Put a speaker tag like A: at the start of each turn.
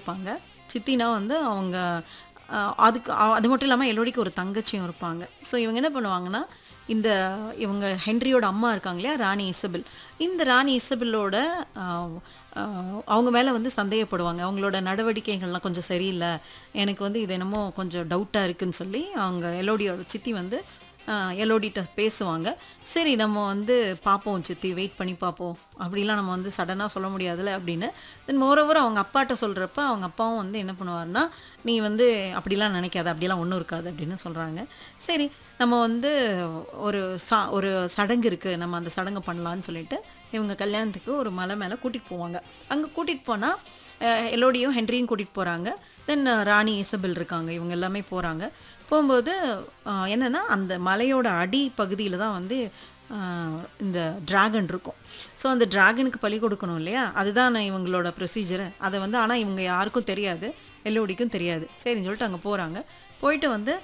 A: இருப்பாங்க சித்தினா வந்து அவங்க அஹ், அதுக்கு அ- அது மட்டும் இல்லாமல் எல்லோடிக்கு ஒரு தங்கச்சியும் இருப்பாங்க ஸோ இவங்க என்ன பண்ணுவாங்கன்னா இந்த இவங்க ஹென்ரியோட அம்மா இருக்காங்க இல்லையா ராணி இசபெல் இந்த ராணி இசபெல்லோட ஆஹ், ஆஹ், அவங்க மேலே வந்து சந்தேகப்படுவாங்க அவங்களோட நடவடிக்கைகள்லாம் கொஞ்சம் சரியில்லை எனக்கு வந்து இது என்னமோ கொஞ்சம் டவுட்டாக இருக்குன்னு சொல்லி அவங்க எல்லோடியோட சித்தி வந்து எல்லோடிட்ட பேசுவாங்க சரி நம்ம வந்து பார்ப்போம் சித்தி வெயிட் பண்ணி பார்ப்போம் அப்படிலாம் நம்ம வந்து சடனாக சொல்ல முடியாதுல்ல அப்படின்னு தென் மோரோவர் அவங்க அப்பாட்ட சொல்கிறப்ப அவங்க அப்பாவும் வந்து என்ன பண்ணுவார்னா நீ வந்து அப்படிலாம் நினைக்காத அப்படிலாம் ஒன்றும் இருக்காது அப்படின்னு சொல்கிறாங்க சரி நம்ம வந்து ஒரு சா ஒரு சடங்கு இருக்குது நம்ம அந்த சடங்கு பண்ணலான்னு சொல்லிட்டு இவங்க கல்யாணத்துக்கு ஒரு மலை மேலே கூட்டிகிட்டு போவாங்க அங்கே கூட்டிகிட்டு போனால் எல்லோடியும் ஹென்ரியும் கூட்டிகிட்டு போகிறாங்க தென் ராணி இசபெல் இருக்காங்க இவங்க எல்லாமே போகிறாங்க போகும்போது அஹ், என்னன்னா அந்த மலையோட அடி பகுதியில் தான் வந்து அஹ், இந்த டிராகன் இருக்கும் ஸோ அந்த டிராகனுக்கு பலி கொடுக்கணும் இல்லையா அதுதான் இவங்களோட ப்ரொசீஜரு அதை வந்து ஆனால் இவங்க யாருக்கும் தெரியாது எல்லோடிக்கும் தெரியாது சரின்னு சொல்லிட்டு அங்கே போகிறாங்க போயிட்டு வந்து